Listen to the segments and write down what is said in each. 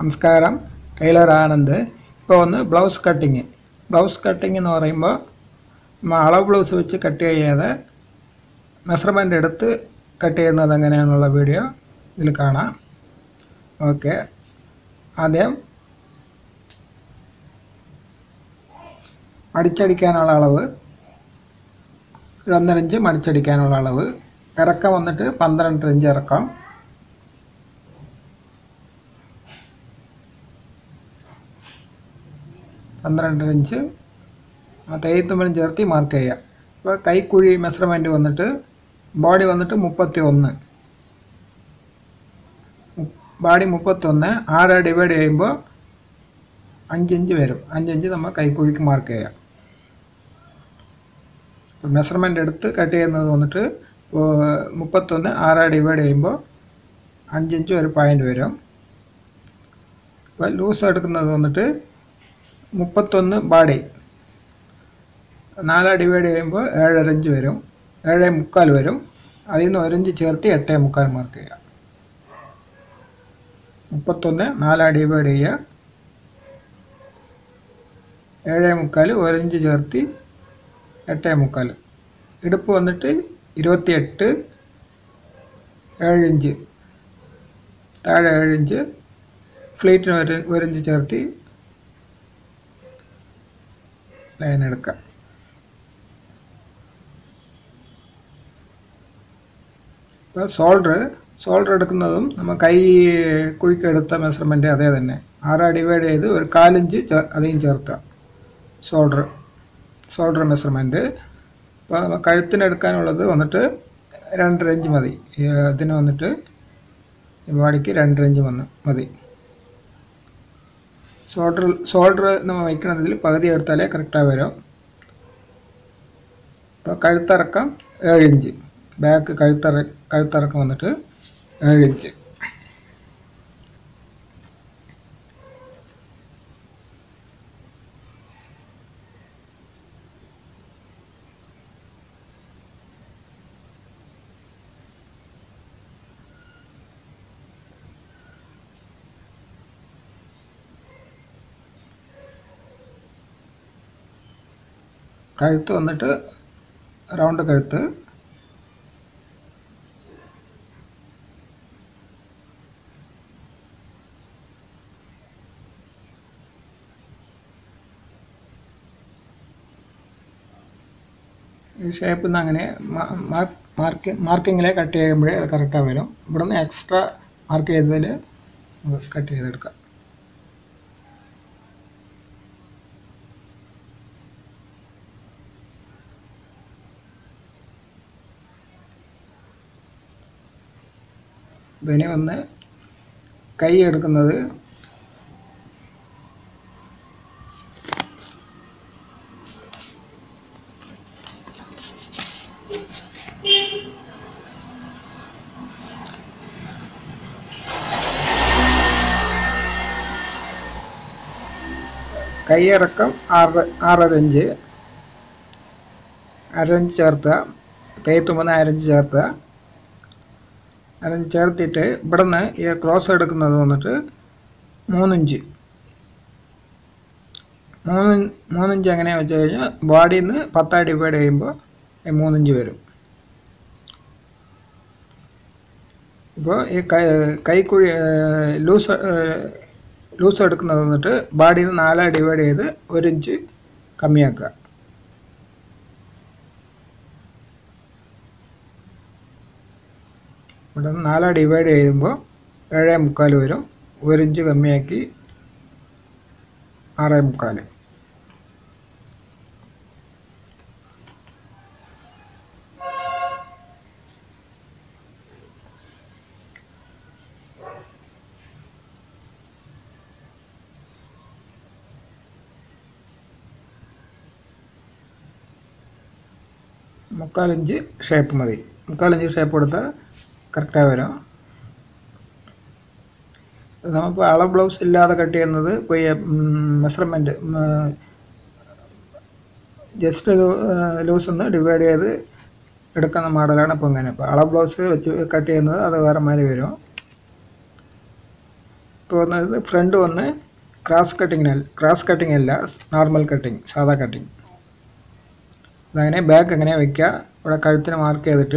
നമസ്കാരം ടൈലർ ആനന്ദ് ഇപ്പോൾ ഒന്ന് ബ്ലൗസ് കട്ടിങ് ബ്ലൗസ് കട്ടിങ് എന്ന് പറയുമ്പോൾ നമ്മൾ അളവ് ബ്ലൗസ് വെച്ച് കട്ട് ചെയ്യാതെ മെഷർമെൻ്റ് എടുത്ത് കട്ട് ചെയ്യുന്നത് എങ്ങനെയാണെന്നുള്ള വീഡിയോ ഇതിൽ കാണാം ഓക്കെ ആദ്യം മടിച്ചടിക്കാനുള്ള അളവ് ഒരു ഒന്നര ഇഞ്ച് മടിച്ചടിക്കാനുള്ള അളവ് ഇറക്കം വന്നിട്ട് പന്ത്രണ്ട് ഇഞ്ച് ഇറക്കം പന്ത്രണ്ട് ഇഞ്ച് തയ്യത്തുമ്പലും ചേർത്ത് മാർക്ക് ചെയ്യുക ഇപ്പോൾ കൈക്കുഴി മെഷർമെൻറ്റ് വന്നിട്ട് ബോഡി വന്നിട്ട് മുപ്പത്തി ഒന്ന് ബോഡി മുപ്പത്തൊന്ന് ആറ് ഡിവൈഡ് ചെയ്യുമ്പോൾ അഞ്ചിഞ്ച് വരും അഞ്ചിഞ്ച് നമ്മൾ കൈക്കുഴിക്ക് മാർക്ക് ചെയ്യാം മെഷർമെൻ്റ് എടുത്ത് കട്ട് ചെയ്യുന്നത് വന്നിട്ട് മുപ്പത്തൊന്ന് ആറ് ഡിവൈഡ് ചെയ്യുമ്പോൾ അഞ്ചിഞ്ച് ഒരു പോയിൻ്റ് വരും ഇപ്പോൾ ലൂസ് എടുക്കുന്നത് വന്നിട്ട് മുപ്പത്തൊന്ന് ബാഡി നാല് ഡിവൈഡ് ചെയ്യുമ്പോൾ ഏഴര ഇഞ്ച് വരും ഏഴേ മുക്കാൽ വരും അതിൽ നിന്ന് ഒരിഞ്ച് ചേർത്ത് എട്ടേ മുക്കാൽ മാർക്ക് ചെയ്യുക മുപ്പത്തൊന്ന് നാല് ഡിവൈഡ് ചെയ്യുക ഏഴേ മുക്കാൽ ഒരിഞ്ച് ചേർത്ത് എട്ടേ മുക്കാൽ ഇടുപ്പ് വന്നിട്ട് ഇരുപത്തിയെട്ട് ഏഴിഞ്ച് താഴെ ഏഴിഞ്ച് ഫ്ലീറ്റിന് ഒരു ഒരിഞ്ച് ചേർത്ത് ലൈൻ എടുക്കാം ഇപ്പോൾ ഷോൾഡർ ഷോൾഡർ എടുക്കുന്നതും നമ്മൾ കൈ കുഴിക്കെടുത്ത മെഷർമെൻറ്റ് അതേ തന്നെ ആറാ ഡിവൈഡ് ചെയ്ത് ഒരു കാലിഞ്ച് അധികം ചേർക്കുക ഷോൾഡർ ഷോൾഡർ മെഷർമെൻറ്റ് ഇപ്പോൾ നമ്മൾ കഴുത്തിനെടുക്കാനുള്ളത് വന്നിട്ട് രണ്ടര ഇഞ്ച് മതി ഇതിന് വന്നിട്ട് ഈ ബോഡിക്ക് രണ്ടര ഇഞ്ച് വന്ന് മതി ഷോൾഡർ ഷോൾഡർ നമ്മൾ വയ്ക്കണതിൽ പകുതി എടുത്താലേ കറക്റ്റായി വരും ഇപ്പോൾ കഴുത്തിറക്കം ഏഴ് ഇഞ്ച് ബാക്ക് കഴുത്തറ കഴുത്തിറക്കം വന്നിട്ട് ഏഴ് ഇഞ്ച് കഴുത്ത് വന്നിട്ട് റൗണ്ട് കഴുത്ത് ഈ ഷേപ്പിൽ നിന്ന് അങ്ങനെ മാർക്ക് മാർക്കിങ്ങിലെ കട്ട് ചെയ്യുമ്പോഴേ അത് കറക്റ്റായി വരും ഇവിടെ നിന്ന് എക്സ്ട്രാ മാർക്ക് ചെയ്തതിൽ കട്ട് ചെയ്തെടുക്കാം ഇനി വന്ന് കൈ എടുക്കുന്നത് കൈയിറക്കം ആറ് ആറര ഇഞ്ച് അരഞ്ച് ചേർത്തുക തേത്തുമ്പോൾ അരഞ്ച് ചേർത്തുക അരഞ്ച് ചേർത്തിട്ട് ഇവിടെ നിന്ന് ഈ ക്രോസ് എടുക്കുന്നത് വന്നിട്ട് മൂന്നിഞ്ച് മൂന്ന് മൂന്നിഞ്ച് എങ്ങനെയാണെന്ന് വെച്ച് കഴിഞ്ഞാൽ ബോഡിയിൽ നിന്ന് പത്തായി ഡിവൈഡ് ചെയ്യുമ്പോൾ മൂന്നിഞ്ച് വരും ഇപ്പോൾ ഈ കൈ കൈക്കുഴി ലൂസ് ലൂസ് എടുക്കുന്നത് വന്നിട്ട് ബോഡിയിൽ നിന്ന് നാലായി ഡിവൈഡ് ചെയ്ത് ഒരു ഇഞ്ച് കമ്മിയാക്കുക ഇവിടെ നിന്ന് നാലായി ഡിവൈഡ് ചെയ്യുമ്പോൾ ഏഴേ മുക്കാൽ വരും ഒരു ഇഞ്ച് കമ്മിയാക്കി ആറേ മുക്കാൽ മുക്കാലിഞ്ച് ഷേപ്പ് മതി മുക്കാലിഞ്ച് ഷേപ്പ് കൊടുത്താൽ കറക്റ്റായി വരും നമുക്കിപ്പോൾ അളവ് ബ്ലൗസ് ഇല്ലാതെ കട്ട് ചെയ്യുന്നത് ഇപ്പോൾ ഈ മെഷർമെൻറ്റ് ജസ്റ്റ് ലൂസ് ഒന്ന് ഡിവൈഡ് ചെയ്ത് എടുക്കുന്ന മോഡലാണ് ഇപ്പോൾ ഇങ്ങനെ ഇപ്പോൾ അളവ് ബ്ലൗസ് വെച്ച് കട്ട് ചെയ്യുന്നത് അത് വേറെ മാതിരി വരും ഇപ്പോൾ വന്നത് ഫ്രണ്ട് വന്ന് ക്രാസ് കട്ടിങ്ങിന് ക്രാസ് കട്ടിങ് അല്ല നോർമൽ കട്ടിങ് സാധാ കട്ടിങ് അതങ്ങനെ ബാക്ക് എങ്ങനെ വയ്ക്കുക ഇവിടെ കഴുത്തിന് മാർക്ക് ചെയ്തിട്ട്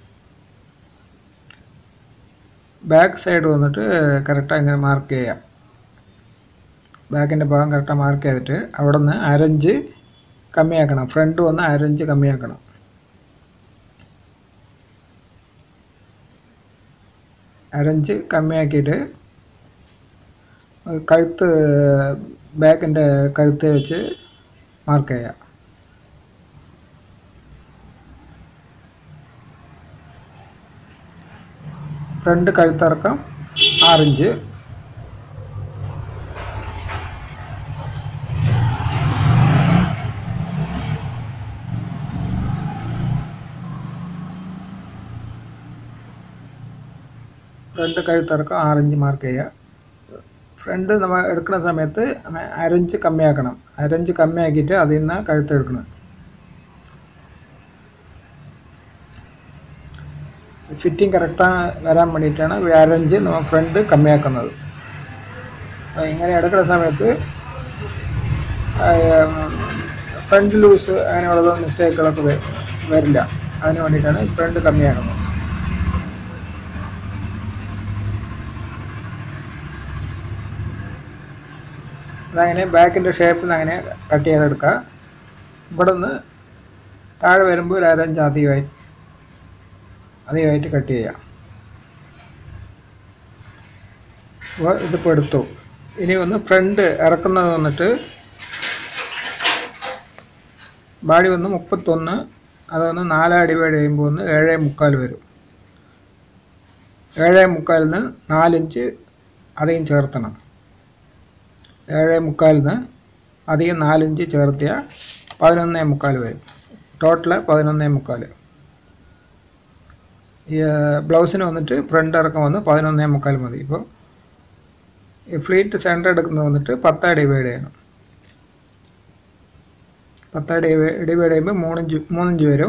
ബാക്ക് സൈഡ് വന്നിട്ട് കറക്റ്റാಗಿ ഇങ്ങനെ മാർക്ക് ചെയ്യാം ബാക്കിൻ്റെ ഭാഗം കറക്റ്റാಗಿ മാർക്ക് ചെയ്തിട്ട് അവിടെ നിന്ന് അരഞ്ച് കമ്മിയാക്കണം ഫ്രണ്ട് വന്ന് അരഞ്ച് കമ്മിയാക്കണം അരഞ്ച് കമ്മിയാക്കിയിട്ട് കഴുത്ത് ബാക്കിൻ്റെ കഴുത്ത് വെച്ച് മാർക്ക് ചെയ്യാം ഫ്രണ്ട് കഴുത്തിറക്കം ആറിഞ്ച് ഫ്രണ്ട് കഴുത്തിറക്കം ആറിഞ്ച് മാർക്ക് ചെയ്യുക ഫ്രണ്ട് നമ്മൾ എടുക്കുന്ന സമയത്ത് അരഞ്ച് കമ്മിയാക്കണം അരഞ്ച് കമ്മിയാക്കിയിട്ട് അതിൽ നിന്ന് കഴുത്ത് എടുക്കണം ഫിറ്റിംഗ് കറക്റ്റാണ് വരാൻ വേണ്ടിയിട്ടാണ് അരഞ്ച് നമ്മൾ ഫ്രണ്ട് കമ്മിയാക്കുന്നത് അപ്പോൾ ഇങ്ങനെ എടുക്കുന്ന സമയത്ത് ഫ്രണ്ട് ലൂസ് അങ്ങനെയുള്ള മിസ്റ്റേക്കുകളൊക്കെ വരില്ല അതിന് വേണ്ടിയിട്ടാണ് ഫ്രണ്ട് കമ്മിയാക്കുന്നത് അതങ്ങനെ ബാക്കിൻ്റെ ഷേപ്പിൽ നിന്ന് അങ്ങനെ കട്ട് ചെയ്തെടുക്കുക ഇവിടെ നിന്ന് താഴെ വരുമ്പോൾ ഒരു അരഞ്ച് അധികമായി അധികമായിട്ട് കട്ട് ചെയ്യാം അപ്പോൾ ഇതിപ്പോൾ എടുത്തു ഇനി ഒന്ന് ഫ്രണ്ട് ഇറക്കുന്നത് വന്നിട്ട് ബാഡി വന്ന് മുപ്പത്തൊന്ന് അതൊന്ന് നാലാ ഡിവൈഡ് ചെയ്യുമ്പോൾ ഒന്ന് ഏഴേ മുക്കാൽ വരും ഏഴേ മുക്കാലിൽ നിന്ന് നാലിഞ്ച് അധികം ചേർത്തണം ഏഴേ മുക്കാലിൽ നിന്ന് അധികം നാലിഞ്ച് ചേർത്തിയ പതിനൊന്നേ മുക്കാൽ വരും ടോട്ടല് പതിനൊന്നേ മുക്കാൽ ഈ ബ്ലൗസിന് വന്നിട്ട് ഫ്രണ്ട് ഇറക്കം വന്ന് പതിനൊന്നേ മുക്കാൽ മതി ഇപ്പോൾ ഈ ഫ്ലീറ്റ് സെൻറ്റർ എടുക്കുന്നത് വന്നിട്ട് പത്താ ഡിവൈഡ് ചെയ്യണം പത്താ ഡിവൈ ഡിവൈഡ് ചെയ്യുമ്പോൾ മൂന്നിഞ്ച് മൂന്നിഞ്ച് വരും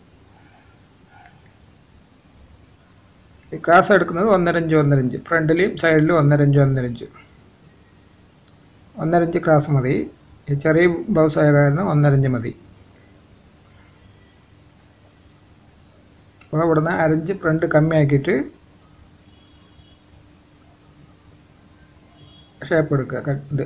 ഈ ക്രാസ് എടുക്കുന്നത് ഒന്നരഞ്ച് ഒന്നരഞ്ച് ഫ്രണ്ടിലും സൈഡിലും ഒന്നരഞ്ച് ഒന്നരഞ്ച് ഒന്നരഞ്ച് ക്രാസ് മതി ഈ ചെറിയ ബ്ലൗസ് ആയ കാരണം ഒന്നരഞ്ച് മതി അപ്പോൾ ഇവിടുന്ന് അരഞ്ച് ഫ്രണ്ട് കമ്മിയാക്കിയിട്ട് ഷേപ്പ് എടുക്കുക ക- ഇത്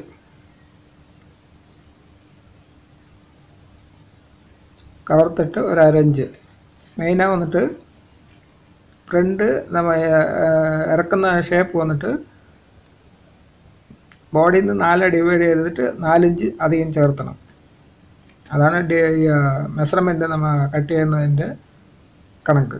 കവർത്തിട്ട് ഒരു അരഞ്ച് മെയിനാக വന്നിട്ട് ഫ്രണ്ട് നമ്മ ഏഹ്, ഇറക്കുന്ന ഷേപ്പ് വന്നിട്ട് ബോഡിയിൽ നിന്ന് നാല് ഡിവൈഡ് ചെയ്തിട്ട് നാലിഞ്ച് അധികം ചേർത്തണം അതാണ് മെഷർമെൻറ്റ് നമ്മൾ കട്ട് ചെയ്യുന്നതിൻ്റെ കണക്ക്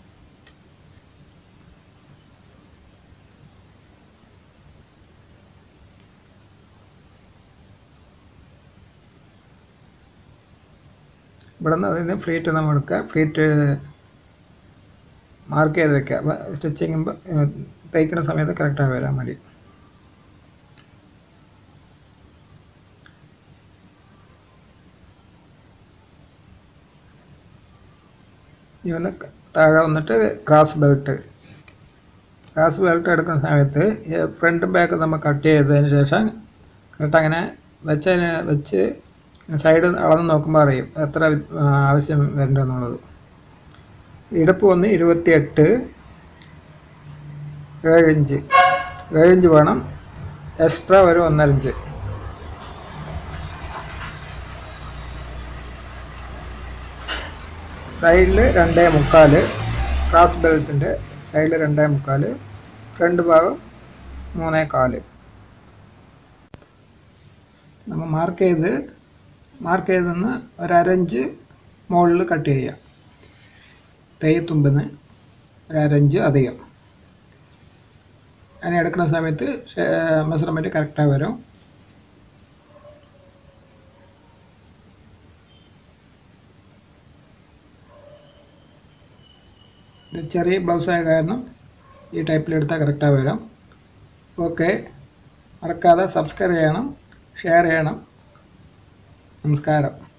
ഇവിടെ നിന്ന് അതിന് ഫ്ലീറ്റ് നമ്മൾ എടുക്കുക ഫ്ലീറ്റ് മാർക്ക് ചെയ്ത് വെക്കുക അപ്പോൾ സ്റ്റിച്ചിങ് തയ്ക്കുന്ന സമയത്ത് കറക്റ്റായി വരാൻ വേണ്ടി ഇനി ഒന്ന് ക- താഴെ വന്നിട്ട് ക്രാസ് ബെൽറ്റ് ക്രാസ് ബെൽറ്റ് എടുക്കുന്ന സമയത്ത് ഫ്രണ്ട് ബാക്ക് നമ്മൾ കട്ട് ചെയ്തതിന് ശേഷം കറക്റ്റ് അങ്ങനെ വെച്ചതിന് വെച്ച് സൈഡ് അളന്ന് നോക്കുമ്പോൾ അറിയും എത്ര വി- ആ, ആവശ്യം വരേണ്ടതെന്നുള്ളത് ഇടുപ്പ് വന്ന് ഇരുപത്തിയെട്ട് ഏഴിഞ്ച് ഏഴിഞ്ച് വേണം എക്സ്ട്രാ ഒരു ഒന്നരഞ്ച് സൈഡിൽ രണ്ടേ മുക്കാൽ ക്രാസ് ബെൽറ്റിൻ്റെ സൈഡിൽ രണ്ടേ മുക്കാൽ ഫ്രണ്ട് ഭാഗം മൂന്നേ കാല് നമ്മൾ മാർക്ക് ചെയ്ത് മാർക്ക് ചെയ്തെന്ന് ഒരു അരഞ്ച് മുകളിൽ കട്ട് ചെയ്യുക തെയ്യത്തുമ്പിന്ന് ഒരു അരഞ്ച് അധികം അങ്ങനെ എടുക്കുന്ന സമയത്ത് മെഷർമെൻറ്റ് കറക്റ്റായി വരും ഇത് ചെറിയ ബ്ലൗസ് ആയ കാരണം ഈ ടൈപ്പിൽ എടുത്താൽ കറക്റ്റായി വരും ഓക്കെ മറക്കാതെ സബ്സ്ക്രൈബ് ചെയ്യണം ഷെയർ ചെയ്യണം നമസ്കാരം